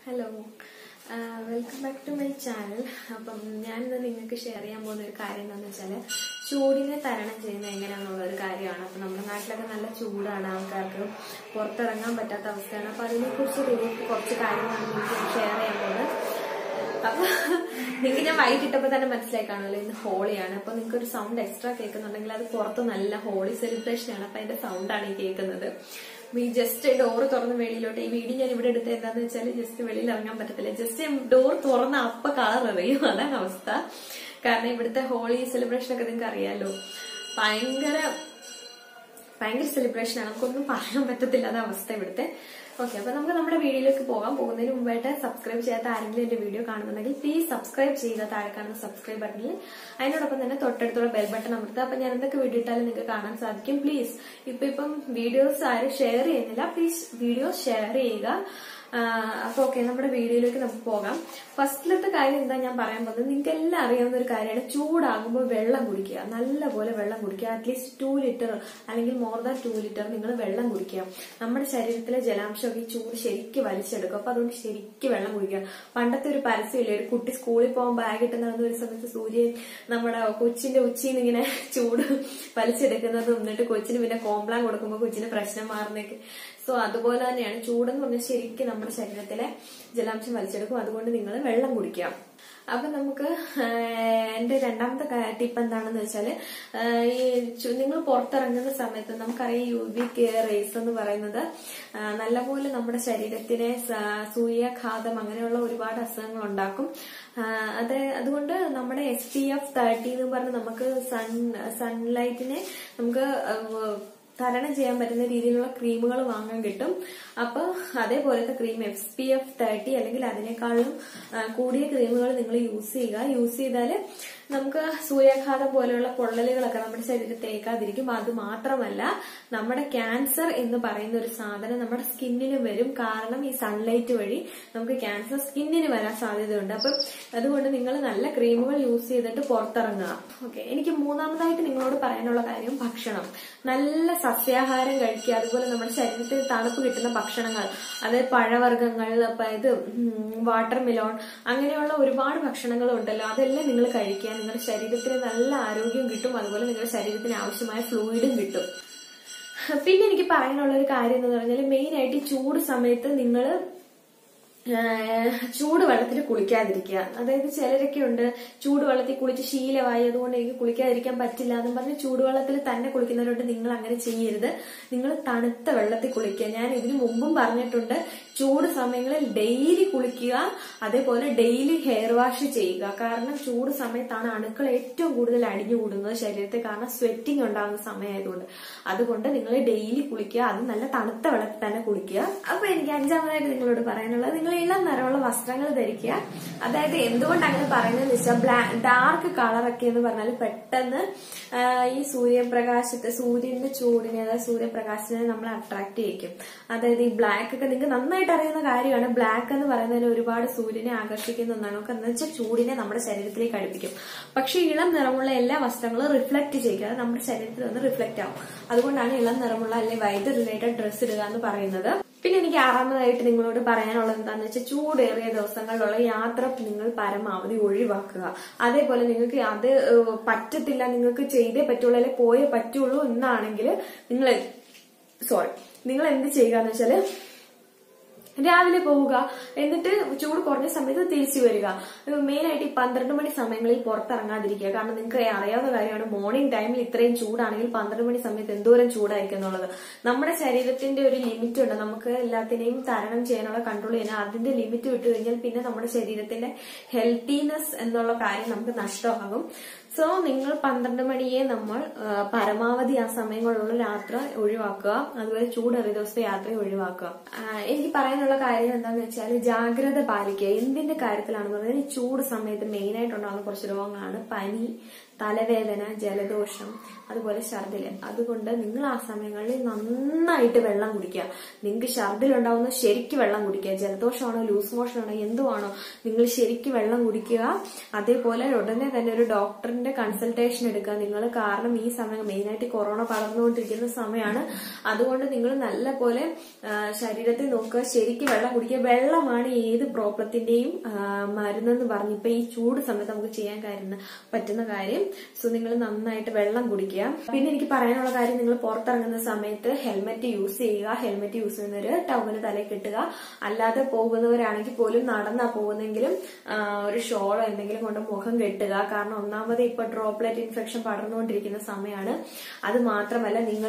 hello welcome back to my channel അപ്പം ഞാനിന്ന് നിങ്ങൾക്ക് ഷെയർ ചെയ്യാൻ പോകുന്ന ഒരു കാര്യം എന്താണെന്ന് വെച്ചാൽ ചൂടിനെ തരണം ചെയ്യുന്നത് എങ്ങനെയാണെന്നുള്ള ഒരു കാര്യമാണ് അപ്പം നമ്മുടെ നാട്ടിലൊക്കെ നല്ല ചൂടാണ് ആൾക്കാർക്ക് പുറത്തിറങ്ങാൻ പറ്റാത്ത അവസ്ഥയാണ് അപ്പം അതിനെക്കുറിച്ച് റിലേറ്റ് കുറച്ച് കാര്യങ്ങളാണ് നിങ്ങൾക്ക് ഷെയർ ചെയ്യാൻ പോകുന്നത് അപ്പൊ നിങ്ങൾക്ക് ഞാൻ വൈകിട്ട് ഇട്ടപ്പോ തന്നെ മനസ്സിലായി കാണുമല്ലോ ഇന്ന് ഹോളിയാണ് അപ്പൊ നിങ്ങൾക്ക് ഒരു സൗണ്ട് എക്സ്ട്രാ കേൾക്കുന്നുണ്ടെങ്കിൽ അത് പുറത്ത് നല്ല ഹോളി സെലിബ്രേഷൻ ആണ് അപ്പൊ അതിന്റെ സൗണ്ടാണ് ഈ കേൾക്കുന്നത് ഈ ജസ്റ്റ് ഡോറ് തുറന്ന് വെളിയിലോട്ട് ഈ വീഡിയോ ഞാൻ ഇവിടെ എടുത്ത് എന്താന്ന് വെച്ചാൽ ജസ്റ്റ് വെളിയിൽ ഇറങ്ങാൻ പറ്റത്തില്ല ജസ്റ്റ് ഡോർ തുറന്ന അപ്പ കളർ എറിയും അതാണ് അവസ്ഥ കാരണം ഇവിടുത്തെ ഹോളി സെലിബ്രേഷൻ ഒക്കെ നിങ്ങൾക്ക് അറിയാലോ ഭയങ്കര ഭയങ്കര സെലിബ്രേഷൻ ആണ് നമുക്കൊന്നും പറയാൻ പറ്റത്തില്ല അത അവസ്ഥ ഇവിടുത്തെ ഓക്കെ അപ്പൊ നമുക്ക് നമ്മുടെ വീഡിയോയിലേക്ക് പോകാൻ പോകുന്നതിന് മുമ്പായിട്ട് സബ്സ്ക്രൈബ് ചെയ്യാത്ത ആരെങ്കിലും എന്റെ വീഡിയോ കാണുന്നുണ്ടെങ്കിൽ പ്ലീസ് സബ്സ്ക്രൈബ് ചെയ്യുക താഴെ കാണുന്ന സബ്സ്ക്രൈബ് ബട്ടണിൽ അതിനോടൊപ്പം തന്നെ തൊട്ടടുത്തുള്ള ബെൽ ബട്ടൺ അമർത്തുക അപ്പൊ ഞാൻ എന്തൊക്കെ വീഡിയോ ഇട്ടാലും നിങ്ങൾക്ക് കാണാൻ സാധിക്കും പ്ലീസ് ഇപ്പൊ ഇപ്പം വീഡിയോസ് ആരും ഷെയർ ചെയ്യുന്നില്ല പ്ലീസ് വീഡിയോസ് ഷെയർ ചെയ്യുക അപ്പൊ ഓക്കെ നമ്മുടെ വീഡിയോയിലേക്ക് നമുക്ക് പോകാം ഫസ്റ്റിലത്തെ കാര്യം എന്താ ഞാൻ പറയാൻ പോകുന്നത് നിങ്ങൾക്ക് എല്ലാം അറിയാവുന്ന ഒരു കാര്യമാണ് ചൂടാകുമ്പോൾ വെള്ളം കുടിക്കുക നല്ലപോലെ വെള്ളം കുടിക്കുക അറ്റ്ലീസ്റ്റ് ടു ലിറ്റർ അല്ലെങ്കിൽ മോർ ദാൻ ടു ലിറ്റർ നിങ്ങൾ വെള്ളം കുടിക്കുക നമ്മുടെ ശരീരത്തിലെ ജലാംശമൊക്കെ ഈ ചൂട് ശരിക്കും വലിച്ചെടുക്കും അപ്പൊ അതുകൊണ്ട് ശരിക്കും വെള്ളം കുടിക്കുക പണ്ടത്തെ ഒരു പരസ്യമില്ലേ ഒരു കുട്ടി സ്കൂളിൽ പോകാൻ ബാഗ് ഇട്ട് നടന്ന ഒരു സമയത്ത് സൂര്യൻ നമ്മുടെ കൊച്ചിന്റെ ഉച്ചയിൽ നിന്ന് ഇങ്ങനെ ചൂട് വലിച്ചെടുക്കുന്നതും എന്നിട്ട് കൊച്ചിന് പിന്നെ കോംപ്ലാൻ കൊടുക്കുമ്പോൾ കൊച്ചിന് പ്രശ്നം മാറുന്നേക്ക് സോ അതുപോലെ തന്നെയാണ് ചൂടെന്ന് പറഞ്ഞാൽ ശരിക്കും നമ്മുടെ ശരീരത്തിലെ ജലാംശം വലിച്ചെടുക്കും അതുകൊണ്ട് നിങ്ങൾ വെള്ളം കുടിക്കുക അപ്പൊ നമുക്ക് എന്റെ രണ്ടാമത്തെ ടിപ്പ് എന്താണെന്ന് വെച്ചാൽ ഈ നിങ്ങൾ പുറത്തിറങ്ങുന്ന സമയത്ത് നമുക്കറിയാം യു വി കെ റേസ് എന്ന് പറയുന്നത് നല്ലപോലെ നമ്മുടെ ശരീരത്തിനെ സൂര്യാഘാതം അങ്ങനെയുള്ള ഒരുപാട് അസുഖങ്ങൾ ഉണ്ടാക്കും അത് അതുകൊണ്ട് നമ്മുടെ എസ് പി എഫ് തേർട്ടി എന്ന് പറഞ്ഞ് നമുക്ക് സൺ സൺലൈറ്റിനെ നമുക്ക് തരണം ചെയ്യാൻ പറ്റുന്ന രീതിയിലുള്ള ക്രീമുകൾ വാങ്ങാൻ കിട്ടും അപ്പൊ അതേപോലത്തെ cream F P F thirty അല്ലെങ്കിൽ അതിനേക്കാളും കൂടിയ ക്രീമുകൾ നിങ്ങൾ യൂസ് ചെയ്യുക യൂസ് ചെയ്താല് നമുക്ക് സൂര്യാഘാതം പോലെയുള്ള പൊള്ളലുകളൊക്കെ നമ്മുടെ ശരീരത്തെ ഏക്കാതിരിക്കും അത് മാത്രമല്ല നമ്മുടെ ക്യാൻസർ എന്ന് പറയുന്ന ഒരു സാധനം നമ്മുടെ സ്കിന്നിന് വരും കാരണം ഈ സൺലൈറ്റ് വഴി നമുക്ക് ക്യാൻസർ സ്കിന്നിന് വരാൻ സാധ്യതയുണ്ട് അപ്പം അതുകൊണ്ട് നിങ്ങൾ നല്ല ക്രീമുകൾ യൂസ് ചെയ്തിട്ട് പുറത്തിറങ്ങുക ഓക്കെ എനിക്ക് മൂന്നാമതായിട്ട് നിങ്ങളോട് പറയാനുള്ള കാര്യം ഭക്ഷണം നല്ല സസ്യാഹാരം കഴിക്കുക അതുപോലെ നമ്മുടെ ശരീരത്തിൽ തണുപ്പ് കിട്ടുന്ന ഭക്ഷണങ്ങൾ അതായത് പഴവർഗ്ഗങ്ങൾ ഇത് വാട്ടർ മിലോൺ അങ്ങനെയുള്ള ഒരുപാട് ഭക്ഷണങ്ങൾ ഉണ്ടല്ലോ അതെല്ലാം നിങ്ങൾ കഴിക്കുക നിങ്ങളുടെ ശരീരത്തിന് നല്ല ആരോഗ്യം കിട്ടും അതുപോലെ നിങ്ങളുടെ ശരീരത്തിന് ആവശ്യമായ ഫ്ലൂയിഡും കിട്ടും പിന്നെ എനിക്ക് പറയാനുള്ള ഒരു കാര്യം എന്ന് പറഞ്ഞാൽ മെയിൻ ആയിട്ട് ഈ ചൂട് സമയത്ത് നിങ്ങൾ ചൂടുവെള്ളത്തിൽ കുളിക്കാതിരിക്കുക അതായത് ചിലരൊക്കെ ഉണ്ട് ചൂടുവെള്ളത്തിൽ കുളിച്ച് ശീലമായി അതുകൊണ്ട് എനിക്ക് കുളിക്കാതിരിക്കാൻ പറ്റില്ല എന്നും പറഞ്ഞ് ചൂടുവെള്ളത്തിൽ തന്നെ കുളിക്കുന്നവരോട് നിങ്ങൾ അങ്ങനെ ചെയ്യരുത് നിങ്ങൾ തണുത്ത വെള്ളത്തിൽ കുളിക്കുക ഞാൻ ഇതിനു മുമ്പും പറഞ്ഞിട്ടുണ്ട് ചൂട് സമയങ്ങളിൽ ഡെയിലി കുളിക്കുക അതേപോലെ ഡെയിലി ഹെയർ വാഷ് ചെയ്യുക കാരണം ചൂട് സമയത്താണ് അണുക്കൾ ഏറ്റവും കൂടുതൽ അടിഞ്ഞുകൂടുന്നത് ശരീരത്തിൽ കാരണം സ്വെറ്റിംഗ് ഉണ്ടാകുന്ന സമയമായതുകൊണ്ട് അതുകൊണ്ട് നിങ്ങൾ ഡെയിലി കുളിക്കുക അത് നല്ല തണുത്ത വെള്ളത്തിൽ തന്നെ കുളിക്കുക അപ്പൊ എനിക്ക് അഞ്ചാമതായിട്ട് നിങ്ങളോട് പറയാനുള്ളത് നിങ്ങൾ ഇളം നിറമുള്ള വസ്ത്രങ്ങൾ ധരിക്കുക അതായത് എന്തുകൊണ്ട് അങ്ങനെ പറയുന്നത് വെച്ചാൽ ബ്ലാക്ക് ഡാർക്ക് കളറൊക്കെ എന്ന് പറഞ്ഞാൽ പെട്ടെന്ന് ഈ സൂര്യപ്രകാശത്തെ സൂര്യന്റെ ചൂടിനെ അതായത് സൂര്യപ്രകാശത്തിനെ നമ്മൾ അട്രാക്ട് ചെയ്യിക്കും അതായത് ഈ ബ്ലാക്ക് ഒക്കെ നിങ്ങൾക്ക് നന്നായിട്ട് അറിയുന്ന കാര്യമാണ് ബ്ലാക്ക് എന്ന് പറയുന്നതിൽ ഒരുപാട് സൂര്യനെ ആകർഷിക്കുന്ന ഒന്നാണ് നമുക്ക് എന്ന് വെച്ചാൽ ചൂടിനെ നമ്മുടെ ശരീരത്തിലേക്ക് അടുപ്പിക്കും പക്ഷെ ഇളം നിറമുള്ള എല്ലാ വസ്ത്രങ്ങളും റിഫ്ലക്ട് ചെയ്യുക അത് നമ്മുടെ ശരീരത്തിൽ വന്ന് റിഫ്ലക്ട് ആവും അതുകൊണ്ടാണ് ഇളം നിറമുള്ള അല്ലെങ്കിൽ വൈദ്യുത റിലേറ്റഡ് ഡ്രസ്സ് ഇടുക എന്ന് പറയുന്നത് പിന്നെ എനിക്ക് ആറാമതായിട്ട് നിങ്ങളോട് പറയാനുള്ളത് എന്താണെന്ന് വെച്ചാൽ ചൂടേറിയ ദിവസങ്ങളിലുള്ള യാത്ര നിങ്ങൾ പരമാവധി ഒഴിവാക്കുക അതേപോലെ നിങ്ങൾക്ക് അത് പറ്റത്തില്ല നിങ്ങൾക്ക് ചെയ്തേ പറ്റുള്ളൂ അല്ലെങ്കിൽ പോയേ പറ്റുള്ളൂ എന്നാണെങ്കിൽ നിങ്ങൾ സോറി നിങ്ങൾ എന്ത് ചെയ്യുക എന്ന് വെച്ചാല് രാവിലെ പോവുക എന്നിട്ട് ചൂട് കുറഞ്ഞ സമയത്ത് തിരിച്ചു വരിക മെയിൻ ആയിട്ട് ഈ പന്ത്രണ്ട് മണി സമയങ്ങളിൽ പുറത്തിറങ്ങാതിരിക്കുക കാരണം നിങ്ങൾക്ക് അറിയാവുന്ന കാര്യമാണ് മോർണിംഗ് ടൈമിൽ ഇത്രയും ചൂടാണെങ്കിൽ പന്ത്രണ്ട് മണി സമയത്ത് എന്തോരം ചൂടായിരിക്കും എന്നുള്ളത് നമ്മുടെ ശരീരത്തിന്റെ ഒരു ലിമിറ്റ് ഉണ്ട് നമുക്ക് എല്ലാത്തിനെയും തരണം ചെയ്യാനുള്ള കൺട്രോൾ ചെയ്യാൻ അതിന്റെ ലിമിറ്റ് വിട്ടു കഴിഞ്ഞാൽ പിന്നെ നമ്മുടെ ശരീരത്തിന്റെ ഹെൽത്തിനെസ് എന്നുള്ള കാര്യം നമുക്ക് നഷ്ടമാകും സോ നിങ്ങൾ പന്ത്രണ്ട് മണിയെ നമ്മൾ പരമാവധി ആ സമയങ്ങളിലുള്ള യാത്ര ഒഴിവാക്കുക അതുപോലെ ചൂടേറിയ ദിവസത്തെ യാത്ര ഒഴിവാക്കുക എനിക്ക് പറയാനുള്ള കാര്യം എന്താണെന്ന് വെച്ചാൽ ജാഗ്രത പാലിക്കുക എന്തിന്റെ കാര്യത്തിലാണെന്ന് പറഞ്ഞാൽ ഈ ചൂട് സമയത്ത് മെയിൻ ആയിട്ടുണ്ടാകുന്ന കുറച്ച് രോഗങ്ങളാണ് പനി തലവേദന ജലദോഷം അതുപോലെ ഛർദില് അതുകൊണ്ട് നിങ്ങൾ ആ സമയങ്ങളിൽ നന്നായിട്ട് വെള്ളം കുടിക്കുക നിങ്ങൾക്ക് ഛർദിലുണ്ടാവുന്ന ശരിക്ക് വെള്ളം കുടിക്കുക ജലദോഷമാണോ ലൂസ് മോഷൻ ആണോ എന്തുവാണോ നിങ്ങൾ ശരിക്ക് വെള്ളം കുടിക്കുക അതേപോലെ ഉടനെ തന്നെ ഒരു ഡോക്ടറിന്റെ കൺസൾട്ടേഷൻ എടുക്കുക നിങ്ങൾ കാരണം ഈ സമയം മെയിനായിട്ട് കൊറോണ പടർന്നുകൊണ്ടിരിക്കുന്ന സമയമാണ് അതുകൊണ്ട് നിങ്ങൾ നല്ല പോലെ ആ, ശരീരത്തിൽ നോക്കുക ശരിക്ക് വെള്ളം കുടിക്കുക വെള്ളമാണ് ഏത് പ്രോബ്ലത്തിന്റെയും ആ, മരുന്നെന്ന് പറഞ്ഞ് ഇപ്പൊ ഈ ചൂട് സമയത്ത് നമുക്ക് ചെയ്യാൻ കാര്യം പറ്റുന്ന കാര്യം സോ നിങ്ങൾ നന്നായിട്ട് വെള്ളം കുടിക്കുക പിന്നെ എനിക്ക് പറയാനുള്ള കാര്യം നിങ്ങൾ പുറത്തിറങ്ങുന്ന സമയത്ത് ഹെൽമെറ്റ് യൂസ് ചെയ്യുക ഹെൽമെറ്റ് യൂസ് ചെയ്യുന്നവര് ടവല് തലയിൽ കെട്ടുക അല്ലാതെ പോകുന്നവരാണെങ്കിൽ പോലും നടന്നാ പോകുന്നെങ്കിലും ആ, ഒരു ഷോളോ എന്തെങ്കിലും കൊണ്ട് മുഖം കെട്ടുക കാരണം ഒന്നാമത് ഇപ്പൊ ഡ്രോപ്ലെറ്റ് ഇൻഫെക്ഷൻ പടർന്നുകൊണ്ടിരിക്കുന്ന സമയമാണ് അത് മാത്രമല്ല നിങ്ങൾ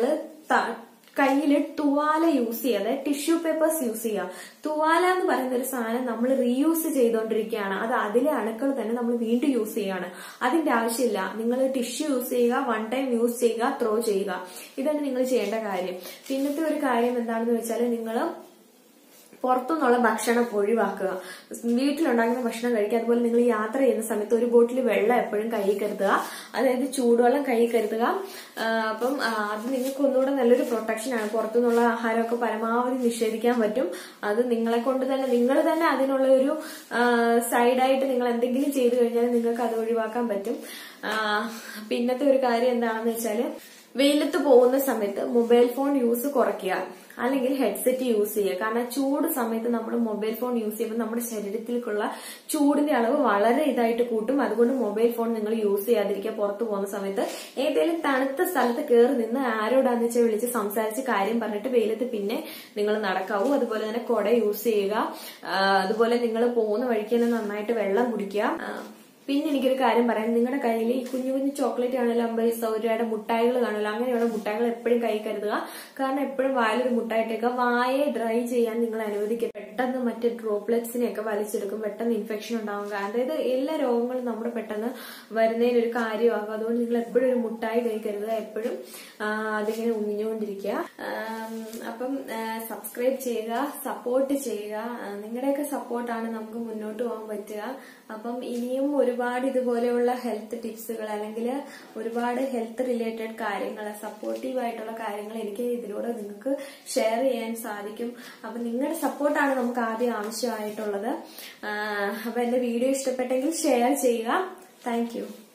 കയ്യിൽ തുവാല യൂസ് ചെയ്യുക അതായത് ടിഷ്യൂ പേപ്പേഴ്സ് യൂസ് ചെയ്യുക തുവാല എന്ന് പറയുന്ന ഒരു സാധനം നമ്മൾ റീയൂസ് ചെയ്തുകൊണ്ടിരിക്കുകയാണ് അത് അതിലെ അണുക്കൾ തന്നെ നമ്മൾ വീണ്ടും യൂസ് ചെയ്യുകയാണ് അതിന്റെ ആവശ്യമില്ല നിങ്ങൾ ടിഷ്യൂ യൂസ് ചെയ്യുക വൺ ടൈം യൂസ് ചെയ്യുക ത്രോ ചെയ്യുക ഇതാണ് നിങ്ങൾ ചെയ്യേണ്ട കാര്യം പിന്നത്തെ ഒരു കാര്യം എന്താണെന്ന് വെച്ചാൽ നിങ്ങൾ പുറത്തുനിന്നുള്ള ഭക്ഷണം ഒഴിവാക്കുക വീട്ടിലുണ്ടാക്കുന്ന ഭക്ഷണം കഴിക്കുക അതുപോലെ നിങ്ങൾ യാത്ര ചെയ്യുന്ന സമയത്ത് ഒരു ബോട്ടിൽ വെള്ളം എപ്പോഴും കൈ കരുതുക അതായത് ചൂടുവെള്ളം കൈ കരുതുക ആ, അപ്പം ആ, അത് നിങ്ങൾക്ക് ഒന്നുകൂടെ നല്ലൊരു പ്രൊട്ടക്ഷൻ ആണ് പുറത്തുനിന്നുള്ള ആഹാരമൊക്കെ പരമാവധി നിഷേധിക്കാൻ പറ്റും അത് നിങ്ങളെ കൊണ്ട് തന്നെ നിങ്ങൾ തന്നെ അതിനുള്ള ഒരു സൈഡായിട്ട് നിങ്ങൾ എന്തെങ്കിലും ചെയ്തു കഴിഞ്ഞാൽ നിങ്ങൾക്ക് അത് ഒഴിവാക്കാൻ പറ്റും ആ, പിന്നത്തെ ഒരു കാര്യം എന്താണെന്ന് വെച്ചാല് വെയിലത്ത് പോകുന്ന സമയത്ത് മൊബൈൽ ഫോൺ യൂസ് കുറയ്ക്കുക അല്ലെങ്കിൽ ഹെഡ്സെറ്റ് യൂസ് ചെയ്യുക കാരണം ചൂട് സമയത്ത് നമ്മൾ മൊബൈൽ ഫോൺ യൂസ് ചെയ്യുമ്പോൾ നമ്മുടെ ശരീരത്തിലേക്കുള്ള ചൂടിന്റെ അളവ് വളരെ ഇതായിട്ട് കൂട്ടും അതുകൊണ്ട് മൊബൈൽ ഫോൺ നിങ്ങൾ യൂസ് ചെയ്യാതിരിക്കുക പുറത്തു പോകുന്ന സമയത്ത് ഏതെങ്കിലും തണുത്ത സ്ഥലത്ത് കയറി നിന്ന് ആരോടാന്ന് വെച്ചാൽ വിളിച്ച് സംസാരിച്ച് കാര്യം പറഞ്ഞിട്ട് വെയിലത്ത് പിന്നെ നിങ്ങൾ നടക്കാവൂ അതുപോലെ തന്നെ കുട യൂസ് ചെയ്യുക ആ, അതുപോലെ നിങ്ങൾ പോകുന്ന വഴിക്ക് തന്നെ നന്നായിട്ട് വെള്ളം കുടിക്കുക ആ, പിന്നെ എനിക്കൊരു കാര്യം പറയാം നിങ്ങളുടെ കയ്യിൽ ഈ കുഞ്ഞു കുഞ്ഞു ചോക്ലേറ്റ് ആണല്ലോ അമ്പത് പൈസ ഒരു രൂപയുടെ മുട്ടായികൾ കാണുമല്ലോ അങ്ങനെയുള്ള മുട്ടായികൾ എപ്പോഴും കൈ കരുതുക കാരണം എപ്പോഴും വായിലൊരു മുട്ടായിട്ടേക്ക് വായെ ഡ്രൈ ചെയ്യാൻ നിങ്ങൾ അനുവദിക്കുക പെട്ടെന്ന് മറ്റ് ഡ്രോപ്ലെറ്റ്സിനെയൊക്കെ വലിച്ചെടുക്കും പെട്ടെന്ന് ഇൻഫെക്ഷൻ ഉണ്ടാവും അതായത് എല്ലാ രോഗങ്ങളും നമ്മുടെ പെട്ടെന്ന് വരുന്നതിനൊരു കാര്യമാകും അതുകൊണ്ട് നിങ്ങൾ എപ്പോഴും ഒരു മുട്ടായി കൈ കരുതുക എപ്പോഴും ആ, അതിങ്ങനെ ഉങ്ങിഞ്ഞുകൊണ്ടിരിക്കുക ആം, അപ്പം സബ്സ്ക്രൈബ് ചെയ്യുക സപ്പോർട്ട് ചെയ്യുക ആ, നിങ്ങളുടെയൊക്കെ സപ്പോർട്ടാണ് നമുക്ക് മുന്നോട്ട് പോകാൻ പറ്റുക അപ്പം ഇനിയും ഒരുപാട് ഇതുപോലെയുള്ള ഹെൽത്ത് ടിപ്സുകൾ അല്ലെങ്കിൽ ഒരുപാട് ഹെൽത്ത് റിലേറ്റഡ് കാര്യങ്ങൾ സപ്പോർട്ടീവ് ആയിട്ടുള്ള കാര്യങ്ങൾ എനിക്ക് ഇതിലൂടെ നിങ്ങൾക്ക് ഷെയർ ചെയ്യാൻ സാധിക്കും അപ്പം നിങ്ങളുടെ സപ്പോർട്ടാണ് നമുക്ക് ആദ്യം ആവശ്യമായിട്ടുള്ളത് ആ, അപ്പൊ എന്റെ വീഡിയോ ഇഷ്ടപ്പെട്ടെങ്കിൽ ഷെയർ ചെയ്യുക താങ്ക് യു